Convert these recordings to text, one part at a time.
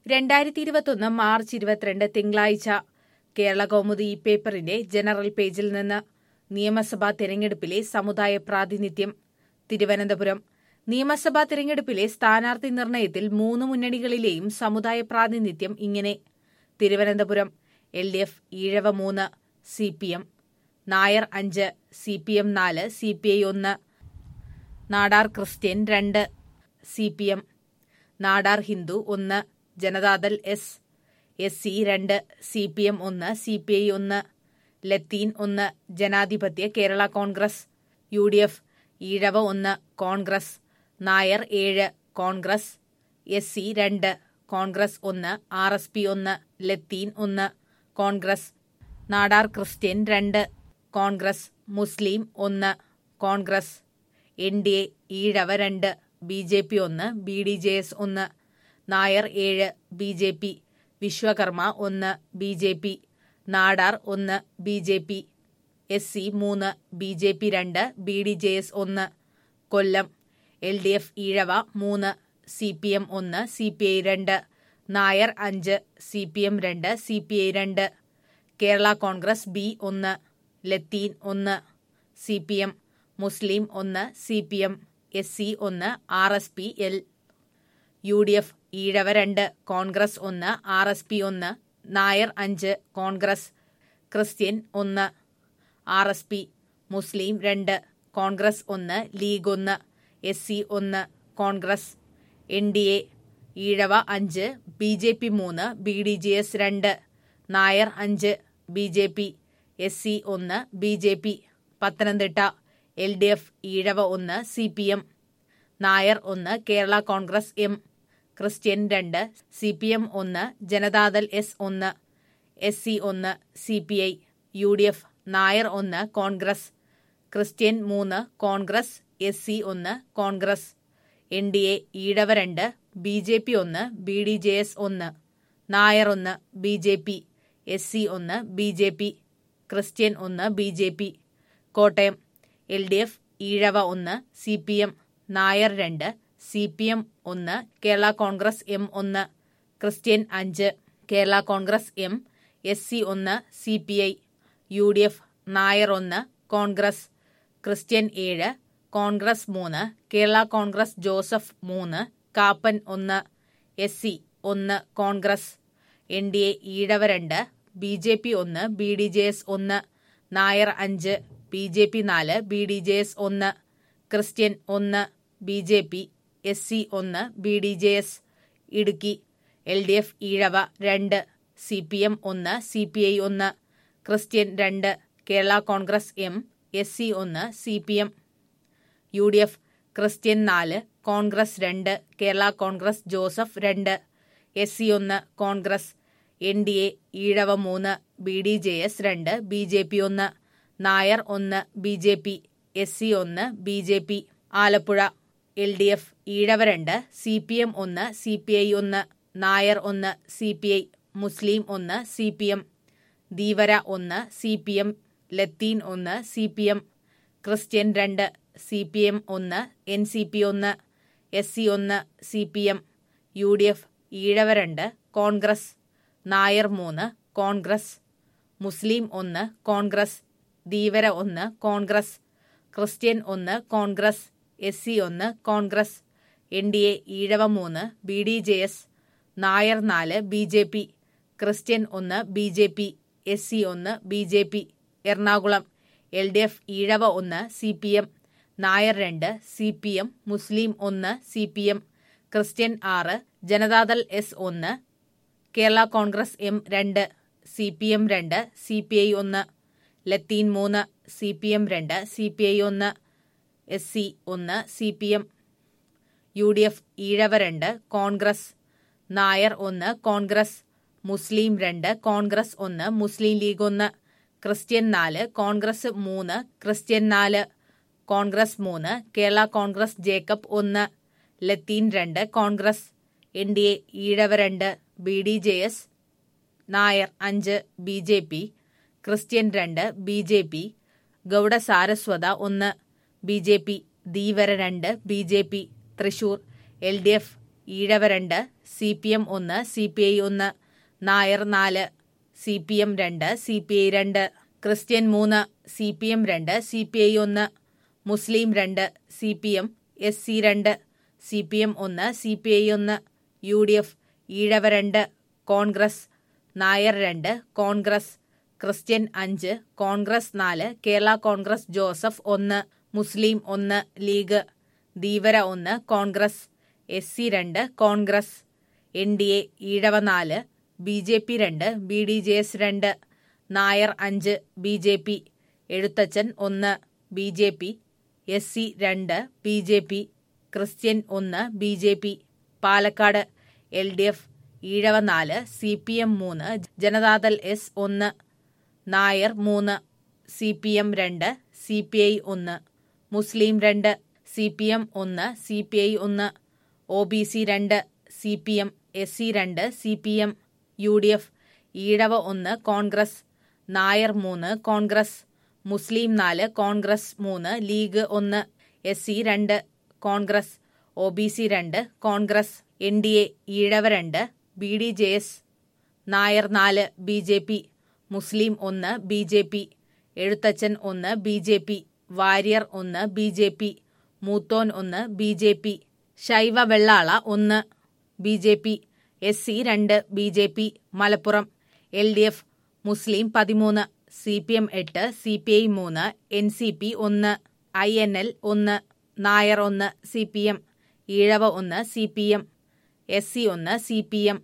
രണ്ടായിരത്തി ഇരുപത്തൊന്ന് മാർച്ച് ഇരുപത്തിരണ്ട് തിങ്കളാഴ്ച കേരള കൗമുദി ഈ പേപ്പറിന്റെ ജനറൽ പേജിൽ നിന്ന് നിയമസഭാ തെരഞ്ഞെടുപ്പിലെ സമുദായ പ്രാതിനിധ്യം തിരുവനന്തപുരം നിയമസഭാ തെരഞ്ഞെടുപ്പിലെ സ്ഥാനാർത്ഥി നിർണയത്തിൽ മൂന്ന് മുന്നണികളിലെയും സമുദായ പ്രാതിനിധ്യം ഇങ്ങനെ Thiruvananthapuram L D F Ezhava മൂന്ന് സി പി എം നായർ അഞ്ച് സി പി എം നാല് സി പി ഐ ഒന്ന് നാടാർ ക്രിസ്ത്യൻ രണ്ട് സി പി എം നാടാർ ഹിന്ദു ഒന്ന് ജനതാദൾ എസ് എസ് സി രണ്ട് സി പി എം ഒന്ന് സി പി ഐ ഒന്ന് ലത്തീൻ ഒന്ന് Janadhipathya Kerala Congress U D F Ezhava ഒന്ന് കോൺഗ്രസ് നായർ ഏഴ് കോൺഗ്രസ് എസ് സി രണ്ട് കോൺഗ്രസ് ഒന്ന് ആർ എസ് പി ഒന്ന് ലത്തീൻ ഒന്ന് കോൺഗ്രസ് നാടാർ ക്രിസ്ത്യൻ രണ്ട് കോൺഗ്രസ് മുസ്ലിം ഒന്ന് Congress N D A Ezhava രണ്ട് ബി ജെ പി ഒന്ന് ബി ഡി ജെ എസ് ഒന്ന് നായർ ഏഴ് ബി ജെ പി വിശ്വകർമ്മ ഒന്ന് ബി ജെ പി നാടാർ ഒന്ന് B J P S C മൂന്ന് ബി ജെ പി രണ്ട് ബി ഡി ജെ എസ് ഒന്ന് Kollam L D F Ezhava മൂന്ന് സി പി എം ഒന്ന് സി പി ഐ രണ്ട് നായർ അഞ്ച് സി പി എം രണ്ട് സി പി ഐ രണ്ട് കേരള കോൺഗ്രസ് ബി ഒന്ന് ലത്തീൻ ഒന്ന് സി പി എം മുസ്ലിം ഒന്ന് C P M S C ഒന്ന് R S P L U D F Ezhava രണ്ട് കോൺഗ്രസ് ഒന്ന് ആർ എസ് പി ഒന്ന് നായർ അഞ്ച് കോൺഗ്രസ് ക്രിസ്ത്യൻ ഒന്ന് ആർ എസ് പി മുസ്ലിം രണ്ട് കോൺഗ്രസ് ഒന്ന് ലീഗ് ഒന്ന് എസ് സി ഒന്ന് Congress N D A Ezhava അഞ്ച് ബി ജെ പി മൂന്ന് ബി ഡി ജെ എസ് രണ്ട് നായർ അഞ്ച് B J P S C ഒന്ന് B J P Pathanamthitta L D F Ezhava ഒന്ന് സി പി എം നായർ ഒന്ന് കേരള കോൺഗ്രസ് എം ക്രിസ്ത്യൻ രണ്ട് സി പി എം ഒന്ന് Janata Dal S ഒന്ന് എസ് സി ഒന്ന് C P I U D F Nair ഒന്ന് കോൺഗ്രസ് ക്രിസ്ത്യൻ മൂന്ന് Congress S C ഒന്ന് Congress N D A Ezhava രണ്ട് ബി ജെ പി ഒന്ന് ബി ഡി ജെ എസ് ഒന്ന് നായർ ഒന്ന് B J P S C ഒന്ന് ബി ജെ പി ക്രിസ്ത്യൻ ഒന്ന് B J P Kottayam L D F Ezhava ഒന്ന് C P M Nair രണ്ട് C P M ഒന്ന് Kerala Congress M ഒന്ന് ക്രിസ്ത്യൻ അഞ്ച് Kerala Congress M S C ഒന്ന് C P I U D F Nair ഒന്ന് Congress Christian ഏഴ് കോൺഗ്രസ് മൂന്ന് കേരള കോൺഗ്രസ് ജോസഫ് മൂന്ന് കാപ്പൻ ഒന്ന് എസ് സി ഒന്ന് Congress N D A Ezhava രണ്ട് ബി ജെ പി ഒന്ന് ബി ഡി ജെ എസ് ഒന്ന് നായർ അഞ്ച് ബി ജെ പി നാല് ബി ഡി ജെ എസ് ഒന്ന് ക്രിസ്ത്യൻ ഒന്ന് B J P S C ഒന്ന് B D J S Idukki L D F Ezhava രണ്ട് C P M ഒന്ന് സി പി ഐ ഒന്ന് ക്രിസ്ത്യൻ രണ്ട് Kerala Congress M S C ഒന്ന് C P M U D F Christian നാല് Congress രണ്ട് Kerala Congress Joseph രണ്ട് S C ഒന്ന് Congress N D A Ezhava മൂന്ന് ബി ഡി ജെ എസ് രണ്ട് ബി ജെ പി ഒന്ന് നായർ ഒന്ന് B J P S C ഒന്ന് B J P Alappuzha L D F Ezhava രണ്ട് സി പി എം ഒന്ന് സി പി ഐ ഒന്ന് നായർ ഒന്ന് സി പി ഐ മുസ്ലിം ഒന്ന് സി പി എം ധീവര ഒന്ന് സി പി എം ലത്തീൻ ഒന്ന് സി പി എം ക്രിസ്ത്യൻ രണ്ട് സി പി എം ഒന്ന് എൻ സി പി ഒന്ന് എസ് സി ഒന്ന് C P M U D F Ezhava രണ്ട് കോൺഗ്രസ് നായർ മൂന്ന് കോൺഗ്രസ് മുസ്ലിം ഒന്ന് കോൺഗ്രസ് ധീവര ഒന്ന് കോൺഗ്രസ് ക്രിസ്ത്യൻ ഒന്ന് കോൺഗ്രസ് എസ് സി ഒന്ന് Congress N D A Ezhava മൂന്ന് B D J S Nair നാല് ബി ജെ പി ക്രിസ്ത്യൻ ഒന്ന് B J P S C ഒന്ന് B J P Ernakulam L D F Ezhava ഒന്ന് സി പി എം നായർ രണ്ട് C P M മുസ്ലിം ഒന്ന് C P M Christian ആറ് Janata Dal S ഒന്ന് കേരള കോൺഗ്രസ് എം രണ്ട് സി പി എം രണ്ട് സി പി ഐ ഒന്ന് ലത്തീൻ മൂന്ന് സി പി എം രണ്ട് സി പി ഐ ഒന്ന് എസ് സി ഒന്ന് C P M U D F Ezhava രണ്ട് കോൺഗ്രസ് നായർ ഒന്ന് കോൺഗ്രസ് മുസ്ലിം രണ്ട് കോൺഗ്രസ് ഒന്ന് മുസ്ലിം ലീഗ് ഒന്ന് ക്രിസ്ത്യൻ നാല് കോൺഗ്രസ് മൂന്ന് ക്രിസ്ത്യൻ നാല് കോൺഗ്രസ് മൂന്ന് കേരള കോൺഗ്രസ് ജേക്കബ് ഒന്ന് ലത്തീൻ രണ്ട് Congress N D A Ezhava രണ്ട് B D J S Nair അഞ്ച് ബി ജെ പി ക്രിസ്ത്യൻ രണ്ട് B J P Gowda Saraswat ഒന്ന് ബി ജെ പി ധീവര രണ്ട് B J P Thrissur L D F Ezhava രണ്ട് സി പി എം ഒന്ന് സി പി ഐ ഒന്ന് നായർ നാല് സി പി എം രണ്ട് സി പി ഐ രണ്ട് ക്രിസ്ത്യൻ മൂന്ന് സി പി എം രണ്ട് സി പി ഐ ഒന്ന് മുസ്ലിം രണ്ട് C P M S C രണ്ട് സി പി എം ഒന്ന് സി പി ഐ ഒന്ന് യു ഡി എഫ് ഈഴവ രണ്ട് കോൺഗ്രസ് നായർ രണ്ട് കോൺഗ്രസ് ക്രിസ്ത്യൻ അഞ്ച് കോൺഗ്രസ് നാല് കേരള കോൺഗ്രസ് ജോസഫ് ഒന്ന് മുസ്ലിം ഒന്ന് ലീഗ് ധീവര ഒന്ന് കോൺഗ്രസ് എസ് സി രണ്ട് Congress N D A Ezhava നാല് ബി ജെ പി രണ്ട് ബി ഡി ജെ എസ് രണ്ട് നായർ അഞ്ച് ബി ജെ പി എഴുത്തച്ഛൻ ഒന്ന് B J P S C രണ്ട് ബി ജെ പി ക്രിസ്ത്യൻ ഒന്ന് B J P Palakkad L D F Ezhava നാല് C P M മൂന്ന് Janata Dal S ഒന്ന് നായർ മൂന്ന് സി പി എം രണ്ട് സി പി ഐ ഒന്ന് മുസ്ലിം രണ്ട് സി പി എം ഒന്ന് സി പി ഐ ഒന്ന് ഒ ബി സി രണ്ട് C P M S C രണ്ട് C P M U D F Ezhava ഒന്ന് കോൺഗ്രസ് നായർ മൂന്ന് കോൺഗ്രസ് മുസ്ലിം നാല് കോൺഗ്രസ് മൂന്ന് ലീഗ് ഒന്ന് എസ് സി രണ്ട് കോൺഗ്രസ് ഒ ബി സി രണ്ട് Congress N D A Ezhava രണ്ട് B D J S Nair നാല് ബി ജെ പി മുസ്ലിം ഒന്ന് ബി ജെ പി എഴുത്തച്ഛൻ ഒന്ന് ബി ജെ പി വാര്യർ ഒന്ന് ബി ജെ പി മൂത്തോൻ ഒന്ന് B J P Saiva Vellala ഒന്ന് B J P S C രണ്ട് B J P Malappuram L D F മുസ്ലിം പതിമൂന്ന് സി പി എം എട്ട് സി പി ഐ മൂന്ന് എൻ സി പി ഒന്ന് ഐ എൻ എൽ ഒന്ന് നായർ ഒന്ന് സി പി എം ഈഴവ ഒന്ന് C P M S C ഒന്ന് C P M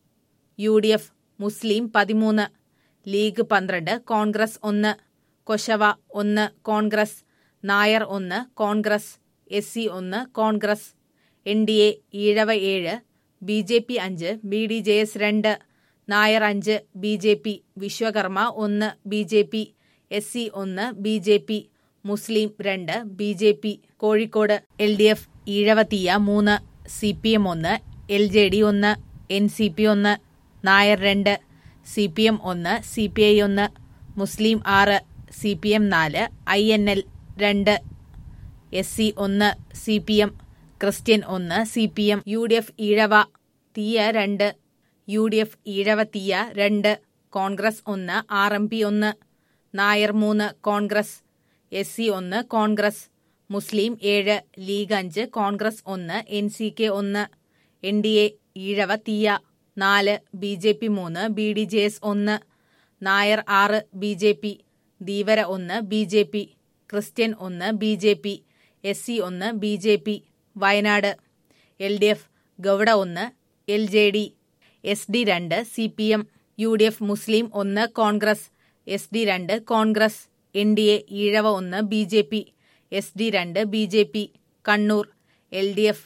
U D F മുസ്ലിം പതിമൂന്ന് ലീഗ് പന്ത്രണ്ട് കോൺഗ്രസ് ഒന്ന് കൊശവ ഒന്ന് കോൺഗ്രസ് നായർ ഒന്ന് കോൺഗ്രസ് എസ് സി ഒന്ന് Congress N D A Ezhava ഏഴ് ബി ജെ പി അഞ്ച് ബി ഡി ജെ എസ് രണ്ട് നായർ അഞ്ച് ബി ജെ പി വിശ്വകർമ്മ ഒന്ന് B J P S C ഒന്ന് ബി ജെ പി മുസ്ലിം രണ്ട് B J P Kozhikode L D F Ezhava Thiyya മൂന്ന് സി പി എം ഒന്ന് എൽ ജെ ഡി ഒന്ന് എൻ സി പി ഒന്ന് നായർ രണ്ട് സി പി എം ഒന്ന് സി പി ഐ ഒന്ന് മുസ്ലിം ആറ് സി പി എം നാല് ഐ എൻ എൽ രണ്ട് എസ് സി ഒന്ന് സി പി എം ക്രിസ്ത്യൻ ഒന്ന് C P M U D F Ezhava Thiyya രണ്ട് U D F Ezhava Thiyya രണ്ട് കോൺഗ്രസ് ഒന്ന് ആർ എം പി ഒന്ന് നായർ മൂന്ന് കോൺഗ്രസ് എസ് സി ഒന്ന് കോൺഗ്രസ് മുസ്ലിം ഏഴ് ലീഗ് അഞ്ച് കോൺഗ്രസ് ഒന്ന് എൻ സി കെ ഒന്ന് N D A Ezhava Thiyya നാല് ബി ജെ പി മൂന്ന് ബി ഡി ജെ എസ് ഒന്ന് നായർ ആറ് ബി ജെ പി ധീവര ഒന്ന് ബി ജെ പി ക്രിസ്ത്യൻ ഒന്ന് B J P S C ഒന്ന് B J P Wayanad L D F Gowda ഒന്ന് L J D S D രണ്ട് C P M U D F മുസ്ലിം ഒന്ന് Congress S D രണ്ട് Congress N D A Ezhava ഒന്ന് B J P S D രണ്ട് B J P Kannur L D F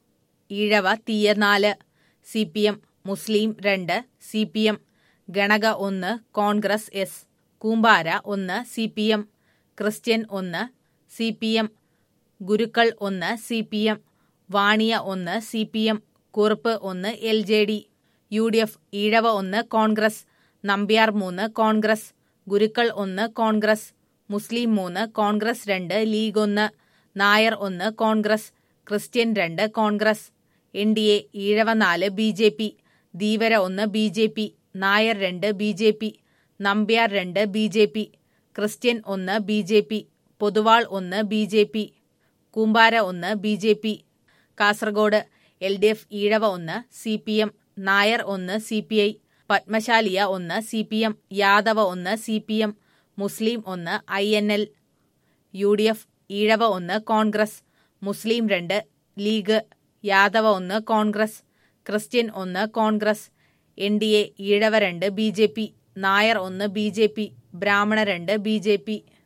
Ezhava Thiyya നാല് C P M മുസ്ലിം രണ്ട് C P M ഗണക ഒന്ന് Congress S Kumbara ഒന്ന് C P M Christian ഒന്ന് സി പി എം ഗുരുക്കൾ ഒന്ന് C P M വാണിയ ഒന്ന് C P M Kurup ഒന്ന് L J D U D F Ezhava ഒന്ന് Congress Nambiar മൂന്ന് കോൺഗ്രസ് ഗുരുക്കൾ ഒന്ന് കോൺഗ്രസ് മുസ്ലിം മൂന്ന് കോൺഗ്രസ് രണ്ട് ലീഗ് ഒന്ന് നായർ ഒന്ന് കോൺഗ്രസ് ക്രിസ്ത്യൻ രണ്ട് Congress N D A Ezhava നാല് ബി ജെ പി ധീവര ഒന്ന് ബി ജെ പി നായർ രണ്ട് ബി ജെ പി നമ്പ്യാർ രണ്ട് ബി ജെ പി ക്രിസ്ത്യൻ ഒന്ന് ബി ജെ പി പൊതുവാൾ ഒന്ന് ബി ജെ പി കൂമ്പാര ഒന്ന് B J P Kasaragod L D F Ezhava ഒന്ന് C P M Nair ഒന്ന് C P I പത്മശാലിയ ഒന്ന് C P M യാദവ ഒന്ന് C P M മുസ്ലിം ഒന്ന് I N L U D F Ezhava ഒന്ന് കോൺഗ്രസ് മുസ്ലിം രണ്ട് ലീഗ് യാദവ ഒന്ന് കോൺഗ്രസ് ക്രിസ്ത്യൻ ഒന്ന് Congress N D A Ezhava രണ്ട് ബി ജെ പി നായർ ഒന്ന് ബി ജെ പി ബ്രാഹ്മണ രണ്ട് ബി ജെ പി